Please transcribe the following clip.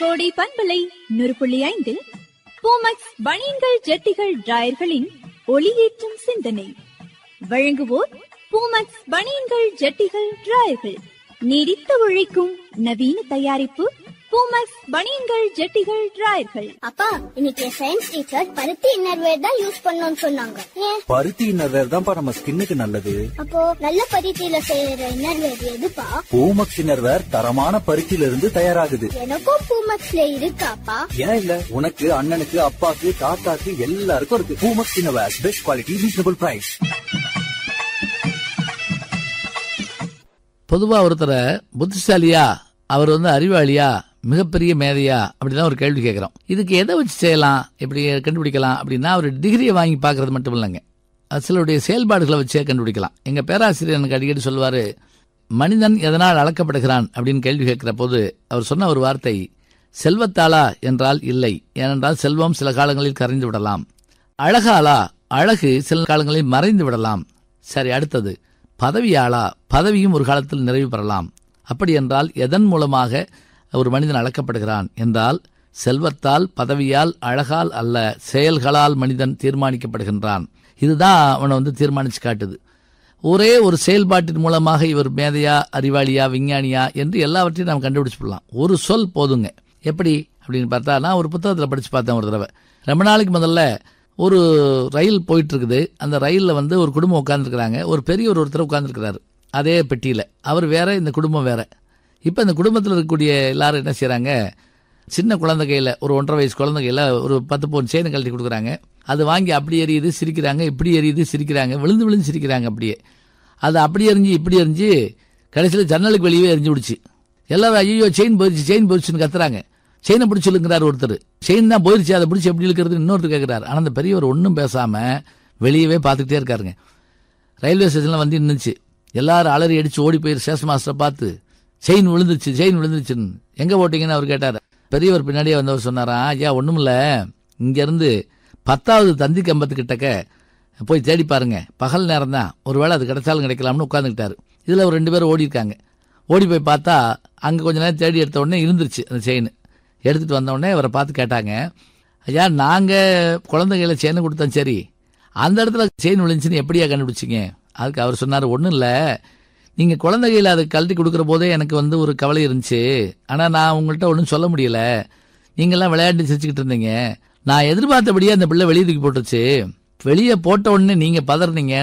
கோடை பண்பலை நூறு புள்ளி ஐந்தில் பூமக்ஸ் பனியன்கள் ஜெட்டிகள் டிராயர்களின் ஒளியேற்றும் சிந்தனை வழங்குவோர் பூமக்ஸ் பனியன்கள் ஜெட்டிகள் டிராயர்கள் நீடித்து உழைக்கும் நவீன தயாரிப்பு பூமக்ஸ் பனியன்கள் ஜெட்டிகள் டிராயர்கள் அப்பா இன்னைக்கு சயின்ஸ் டீச்சர் பருத்தி இன்னர்வேர் தான் யூஸ் பண்ணணும்னு சொன்னாங்க ஏன் பருத்தி இன்னர்வேர் தான்ப்பா நம்ம ஸ்கின்னுக்கு நல்லது அப்போ நல்ல பருத்தியில செய்யற இன்னர்வேர் எதுப்பா பூமக்ஸ் இன்னர்வேர் தரமான பருத்தியில இருந்து தயாராகுது எனக்கும் பூமக்ஸ்ல இருக்காப்பா ஏன் இல்ல உனக்கு அண்ணனுக்கு அப்பாக்கு தாத்தாக்கு எல்லாருக்கும் இருக்கு Poomex innerwear best quality reasonable price பொதுவா ஒருத்தரை புத்திசாலியா அவர் வந்து அறிவாளியா மிகப்பெரிய மேதையா அப்படிதான் ஒரு கேள்வி கேட்கிறோம் இதுக்கு எதை வச்சு செய்யலாம் எப்படி கண்டுபிடிக்கலாம் அப்படின்னா அவர் டிகிரியை வாங்கி பார்க்கறது மட்டும் இல்லைங்க அது சிலருடைய செயல்பாடுகளை வச்சே கண்டுபிடிக்கலாம் எங்க பேராசிரியர் எனக்கு அடிக்கடி சொல்லுவாரு மனிதன் எதனால் அளக்கப்படுகிறான் அப்படின்னு கேள்வி கேட்கிற போது அவர் சொன்ன ஒரு வார்த்தை செல்வத்தாளா என்றால் இல்லை ஏனென்றால் செல்வம் சில காலங்களில் கரைந்து விடலாம் அழகாளா அழகு சில காலங்களில் மறைந்து விடலாம் சரி அடுத்தது பதவியாளா பதவியும் ஒரு காலத்தில் நிறைவு பெறலாம் அப்படி என்றால் எதன் மூலமாக ஒரு மனிதன் அளக்கப்படுகிறான் என்றால் செல்வத்தால் பதவியால் அழகால் அல்ல செயல்களால் மனிதன் தீர்மானிக்கப்படுகின்றான் இதுதான் அவனை வந்து தீர்மானிச்சு காட்டுது ஒரே ஒரு செயல்பாட்டின் மூலமாக இவர் மேதையா அறிவாளியா விஞ்ஞானியா என்று எல்லாவற்றையும் நாம் கண்டுபிடிச்சு போடலாம் ஒரு சொல் போதுங்க எப்படி அப்படின்னு பார்த்தா நான் ஒரு புத்தகத்தில் படிச்சு பார்த்தேன் ஒரு தடவை ரொம்ப நாளைக்கு முதல்ல ஒரு ரயில் போயிட்டு இருக்குது அந்த ரயிலில் வந்து ஒரு குடும்பம் உட்காந்துருக்குறாங்க ஒரு பெரியவர் ஒருத்தர் உட்காந்துருக்கிறாரு அதே பெட்டியில் அவர் வேற இந்த குடும்பம் வேற இப்போ இந்த குடும்பத்தில் இருக்கக்கூடிய எல்லாரும் என்ன செய்கிறாங்க சின்ன குழந்தை கையில் ஒரு ஒன்றரை வயசு குழந்தை கையில் ஒரு பத்து பவுன் செயின் கழட்டி கொடுக்குறாங்க அது வாங்கி அப்படி எரியுது சிரிக்கிறாங்க இப்படி எரியுது சிரிக்கிறாங்க விழுந்து விழுந்து சிரிக்கிறாங்க அப்படியே அது அப்படி எரிஞ்சு இப்படி எரிஞ்சு கடைசியில் ஜன்னலுக்கு வெளியே எரிஞ்சு விடுச்சு எல்லாரும் ஐயோ செயின் போயிடுச்சு செயின் போயிடுச்சுன்னு கத்துறாங்க செயினை பிடிச்சி இழுக்கிறார் ஒருத்தர் செயின் தான் போயிருச்சு அதை பிடிச்சி எப்படி இழுக்கிறது இன்னொருத்தர் கேட்கிறாரு ஆனால் அந்த பெரியவர் ஒன்றும் பேசாம வெளியவே பார்த்துக்கிட்டே இருக்காருங்க ரயில்வே ஸ்டேஷனில் வந்து நின்றுச்சு எல்லாரும் அலறி அடிச்சு ஓடி போய் ஸ்டேஷன் மாஸ்டரை பார்த்து செயின் விழுந்துருச்சு செயின் விழுந்துருச்சுன்னு எங்கே போட்டீங்கன்னு அவர் கேட்டார் பெரியவர் பின்னாடியே வந்தவர் சொன்னாரா ஐயா ஒன்றுமில்ல இங்கேருந்து பத்தாவது தந்தி கம்பத்து கிட்டக்க போய் தேடி பாருங்க பகல் நேரம் தான் ஒருவேளை அது கிடைச்சாலும் கிடைக்கலாம்னு உட்காந்துக்கிட்டாரு இதில் ஒரு ரெண்டு பேரும் ஓடி இருக்காங்க ஓடி போய் பார்த்தா அங்கே கொஞ்ச நேரம் தேடி எடுத்த உடனே இருந்துருச்சு அந்த செயின் எடுத்துட்டு வந்த உடனே அவரை பார்த்து கேட்டாங்க ஐயா நாங்கள் குழந்தைகளை செயின் கொடுத்தோம் சரி அந்த இடத்துல செயின் விழுந்துச்சுன்னு எப்படியா கண்டுபிடிச்சிங்க அதுக்கு அவர் சொன்னார் ஒன்றும் இல்லை நீங்கள் குழந்தைகளை அதை கழட்டி கொடுக்குற போதே எனக்கு வந்து ஒரு கவலை இருந்துச்சு ஆனால் நான் உங்கள்கிட்ட ஒன்றும் சொல்ல முடியல நீங்கள்லாம் விளையாட்டு சிரிச்சுக்கிட்டு இருந்தீங்க நான் எதிர்பார்த்தபடியே அந்த பிள்ளை வெளியே தூக்கி போட்டுச்சு வெளியே போட்ட உடனே நீங்கள் பதறினீங்க